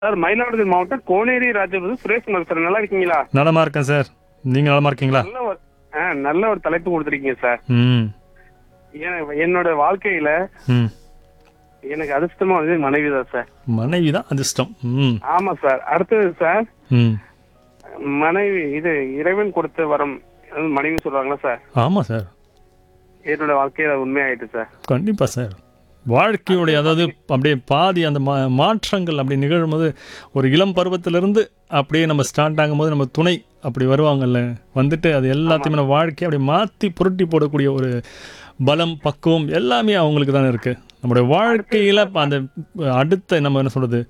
Sir Mayiladuthurai மாவட்டம் Koneri Rajapuram Sureshkumar sir நல்லா இருக்கீங்களா நலமா இருக்கேன் சார் நீங்க நலமா இருக்கீங்களா நல்ல ஒரு ஆ, நல்ல ஒரு தலைப்பு கொடுத்துருக்கீங்க சார் ம் என- என்னோட வாழ்க்கையில ம் எனக்கு அதிர்ஷ்டமா வந்து மனைவி தான் சார் மனைவி தான் அதிர்ஷ்டம் ம் ஆமா சார் அடுத்தது சார் ம் மனைவி இது இறைவன் கொடுத்த வரம் அது மனைவி சொல்லுவாங்களா சார் ஆமாம் சார் என்னோட வாழ்க்கையில உண்மையாயிட்டு சார் கண்டிப்பாக சார் வாழ்க்கையுடைய அதாவது அப்படியே பாதி அந்த மா மாற்றங்கள் அப்படி நிகழும்போது ஒரு இளம் பருவத்திலிருந்து அப்படியே நம்ம ஸ்டார்ட் ஆகும்போது நம்ம துணை அப்படி வருவாங்கல்ல வந்துட்டு அது எல்லாத்தையுமே நம்ம வாழ்க்கையை அப்படியே மாற்றி புரட்டி போடக்கூடிய ஒரு பலம் பக்குவம் எல்லாமே அவங்களுக்கு தானே இருக்குது நம்முடைய வாழ்க்கையில் அந்த அடுத்த நம்ம என்ன சொல்கிறது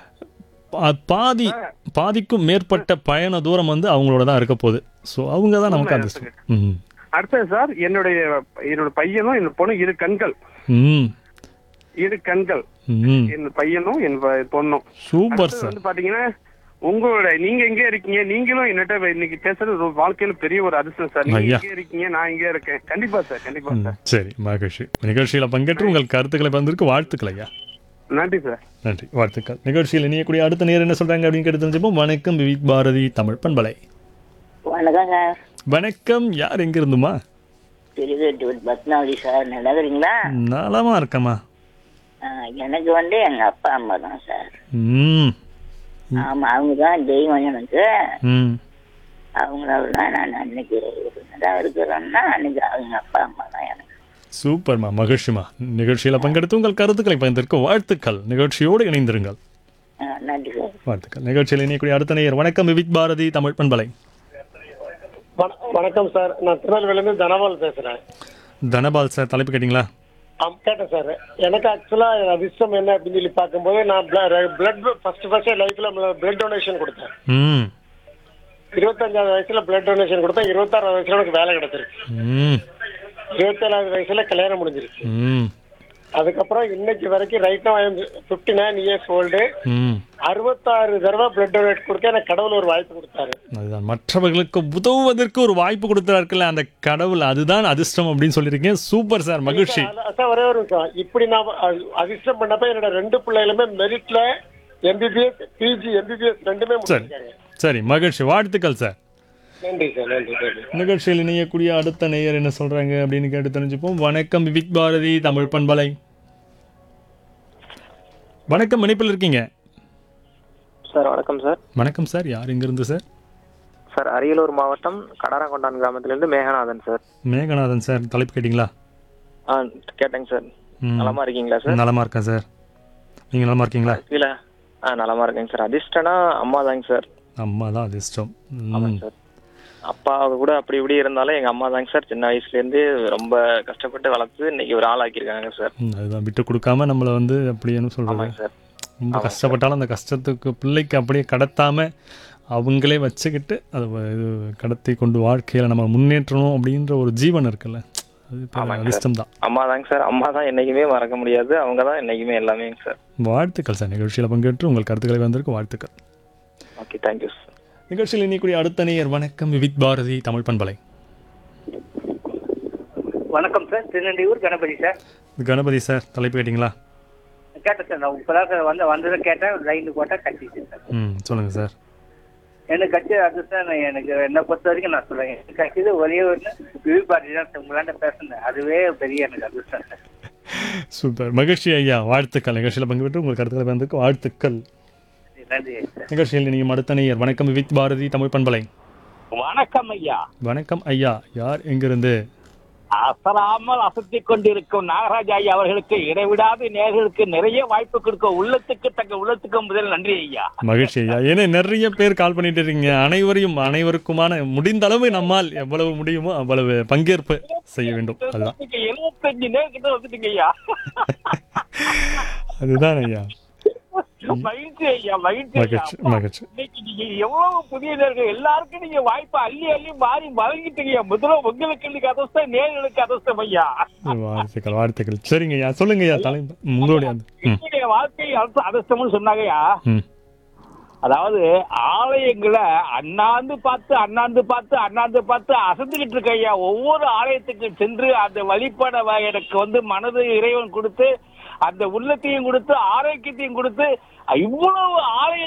பாதி பாதிக்கும் மேற்பட்ட பயண தூரம் வந்து அவங்களோட தான் இருக்க போகுது ஸோ அவங்க தான் நமக்கு அதிர்ஷ்டம் ம் அடுத்தது சார் என்னுடைய என்னோட பையனும் என் பொண்ணும் இரு கண்கள் ம் இரு கண்கள் ம் என் பையனும் என் ப- பொண்ணும் சூப்பர் அடுத்தது சார் வந்து பாத்தீங்கன்னா உங்களோட நீங்க எங்க இருக்கீங்க நீங்களும் என்னட்ட இன்னைக்கு பேசுறது ஒரு வாழ்க்கையில பெரிய ஒரு அதிர்ஷ்டம் சார் நீங்க ஐயா. எங்க இருக்கீங்க நான் இங்க இருக்கேன் கண்டிப்பா சார் கண்டிப்பா ம், சார் சரி மகிழ்ச்சி நிகழ்ச்சியில் பங்கேற்று உங்கள் கருத்துக்களை பகிர்ந்திருக்கு வாழ்த்துக்கள் ஐயா நன்றி சார் நன்றி வாழ்த்துக்கள் நிகழ்ச்சியில் இணையக்கூடிய அடுத்த நேரம் என்ன சொல்றாங்க அப்படின்னு கேட்டு தெரிஞ்சுப்போம் வணக்கம் விவிக் பாரதி தமிழ் பண்பலை வணக்கம் சார் வணக்கம் யார் எங்க இருந்துமா திருவேட்டூர் பத்மாவதி சார் நல்லா இருக்கிறீங்களா நலமா இருக்கம்மா ஆ, எனக்கு வந்து எங்க அப்பா அம்மா தான் சார் ம் ஆமா அவங்க தான் தெய்வம் எனக்கு ம் அவங்களால தான் நான் அன்னைக்கு நல்லா இருக்கிறேன்னா அன்னைக்கு அவங்க அப்பா அம்மா தான் எனக்கு சூப்பர்மா மகிழ்ச்சிமா நிகழ்ச்சியில் பங்கெடுத்து உங்கள் கருத்துக்களை பகிர்ந்திருக்க வாழ்த்துக்கள் நிகழ்ச்சியோடு இணைந்திருங்கள் ஆ, நன்றி சார் வாழ்த்துக்கள் நிகழ்ச்சியில் இணையக்கூடிய அடுத்த நேயர் வணக்கம் விவிக் பாரதி தமிழ் பண்பலை வண- வணக்கம் சார் நான் திருநெல்வேலியிலேருந்து தனபால் பேசுறேன் தனபால் சார் தலைப்பு கேட்டிங்களா ஆம், கேட்டேன் சார் எனக்கு ஆக்சுவலா அதிர்ஷ்டம் என்ன அப்படின்னு சொல்லி பார்க்கும்போது நான் பிளட் ஃபர்ஸ்ட் ஃபர்ஸ்ட் லைஃப்ல பிளட் டொனேஷன் கொடுத்தேன் ம் இருபத்தஞ்சாவது வயசுல பிளட் டொனேஷன் கொடுத்தேன் இருபத்தாறாவது வயசுல எனக்கு வேலை கிடைச்சிருக்கு ம் இருபத்தேழாவது வயசுல கல்யாணம் முடிஞ்சிருச்சு ம் அதுக்கப்புறம் இன்னைக்கு வரைக்கும் right no fifty nine years old ம் அறுபத்தாறு தடவை பிளட் டொனேட் கொடுக்க எனக்கு கடவுள் ஒரு வாய்ப்பு கொடுத்தாரு அதுதான் மற்றவர்களுக்கு உதவுவதற்கு ஒரு வாய்ப்பு கொடுத்தாருக்குல்ல அந்த கடவுள் அதுதான் அதிர்ஷ்டம் அப்படின்னு சொல்லியிருக்கீங்க சூப்பர் சார் மகிழ்ச்சி அதான் சார் ஒரே ஒரு நிமிஷம் இப்படி நான் அ- அதிர்ஷ்டம் பண்ணப்ப என்னோட ரெண்டு பிள்ளைகளுமே மெரிட்ல எம்பிபிஎஸ் பிஜி எம்பிபிஎஸ் ரெண்டுமே சரி முடிச்சிருக்காங்க சரி மகிழ்ச்சி வாழ்த்துக்கள் சார் நன்றி சார் நன்றி நன்றி நிகழ்ச்சியில் இணையக்கூடிய அடுத்த நேயர் என்ன சொல்றாங்க அப்படின்னு கேட்டு தெரிஞ்சுப்போம் வணக்கம் விவிக் பாரதி தமிழ் பண்பலை வணக்கம் இணைப்பில் இருக்கீங்க சார் வணக்கம் சார் வணக்கம் சார் யார் இங்கிருந்து சார் சார் அரியலூர் மாவட்டம் கடாரங்கொண்டான் கிராமத்திலிருந்து மேகநாதன் சார் மேகநாதன் சார் தலைப்பு கேட்டிங்களா ஆ கேட்டேங்க சார் ம். நலமா இருக்கீங்களா சார் நலமா இருக்கேன் சார் நீங்கள் நலமா இருக்கீங்களா கீழே ஆ நலமா இருக்கேங்க சார் அதிர்ஷ்டனா அம்மா தாங்க சார் அம்மா தான் அதிர்ஷ்டம் ம். ஆமாங்க சார் அப்பா கூட அப்படி இப்படி இருந்தாலும் எங்க அம்மா தாங்க சார் சின்ன வயசுல இருந்து ரொம்ப கஷ்டப்பட்டு வளர்த்து இன்னைக்கு ஒரு ஆள் ஆக்கியிருக்காங்க சார் ம், அதுதான் விட்டு கொடுக்காம நம்மளை வந்து அப்படியேன்னு சொல்றது ஆமாங்க சார் ரொம்ப கஷ்டப்பட்டாலும் அந்த கஷ்டத்துக்கு பிள்ளைக்கு அப்படியே கடத்தாம அவங்களே வச்சுக்கிட்டு அதை வ- இது கடத்தி கொண்டு வாழ்க்கையில நம்ம முன்னேற்றணும் அப்படின்ற ஒரு ஜீவன் இருக்குல்ல அது ஆமாங்க சார். அதிர்ஷ்டம் தான் அம்மா தாங்க சார் அம்மா தான் என்னைக்குமே மறக்க முடியாது அவங்க தான் என்னைக்குமே எல்லாமே சார் வாழ்த்துக்கள் சார் நிகழ்ச்சியில் பங்கேற்று உங்கள் கருத்துக்களை வந்திருக்கு வாழ்த்துக்கள் ஓகே தேங்க்யூ சார் நிகழ்ச்சியில் இணைக்கூடிய அடுத்த நேயர் வணக்கம் விவிக் பாரதி தமிழ் பண்பலை வணக்கம் sir Thirunelvelur Ganapathi sir Ganapathi sir தலைப்பு கேட்டிங்களா கேட்டேன் சார் நான் இப்போதான் சார் வந்து வந்ததை கேட்டேன் லைன் போட்டால் கட்டிச்சு சார் ம் சொல்லுங்கள் சார் எனக்கு கட்சி அது சார் நான் எனக்கு என்னை பொறுத்த வரைக்கும் நான் சொல்லுவேன் எனக்கு கட்சிது ஒரே ஒன்று விவி பார்ட்டி தான் சார் உங்களாண்ட பேசுனேன் அதுவே பெரிய எனக்கு அதிர்ஷ்டம் சார் சூப்பர் மகிழ்ச்சி ஐயா வாழ்த்துக்கள் நிகழ்ச்சியில் பங்கு பெற்று உங்கள் கருத்துக்களை வந்திருக்கு வாழ்த்துக்கள் நன்றி சார் நிகழ்ச்சியில் நீங்கள் அடுத்த நேயர் வணக்கம் விவிக் பாரதி தமிழ் பண்பலை வணக்கம் ஐயா வணக்கம் ஐயா யார் எங்கிருந்து அசராமல் அசத்திக் கொண்டிருக்கும் நாகராஜ் ஐயா அவர்களுக்கு இடைவிடாது நேர்களுக்கு நிறைய வாய்ப்பு கொடுக்க உள்ளத்துக்கு தக்க உள்ளத்துக்கு முதல் நன்றி ஐயா மகிழ்ச்சி ஐயா ஏன்னா நிறைய பேர் கால் பண்ணிட்டு இருக்கீங்க அனைவரையும் அனைவருக்குமான முடிந்த அளவு நம்மால் எவ்வளவு முடியுமோ அவ்வளவு பங்கேற்பு செய்ய வேண்டும் அதுதான் நீங்க எழுபத்தஞ்சு நேரம் கிட்ட வந்துட்டீங்க ஐயா அதுதான் ஐயா மகிழ்ச்சி ஐயா மகிழ்ச்சி ஐயா மகிழ்ச்சி மகிழ்ச்சி இன்னைக்கு நீங்க எவ்வளவு புதிய நேர்கள் எல்லாருக்கும் நீங்க வாய்ப்பு அள்ளி அள்ளி மாறி வழங்கிட்டீங்க முதல்ல உங்களுக்கு இன்னைக்கு அதிர்ஷ்டம் நேர்களுக்கு அதிர்ஷ்டம் ஐயா வாழ்த்துக்கள் வாழ்த்துக்கள் சரிங்க ஐயா சொல்லுங்க ஐயா தலை உங்களுடைய அந்த ம் என்னுடைய வாழ்க்கை அதிர்ஷ்ட- அதிர்ஷ்டம்னு சொன்னாங்கய்யா ம் அதாவது ஆலயங்களை அண்ணாந்து பார்த்து அண்ணாந்து பார்த்து அண்ணாந்து பார்த்து அசந்துகிட்டு இருக்க ஐயா ஒவ்வொரு ஆலயத்துக்கு சென்று அந்த வழிபாட வ- எனக்கு வந்து மனது இறைவன் கொடுத்து அந்த உள்ளத்தையும் கொடுத்து ஆரோக்கியத்தையும் கொடுத்து இவ்வளவு ஆலய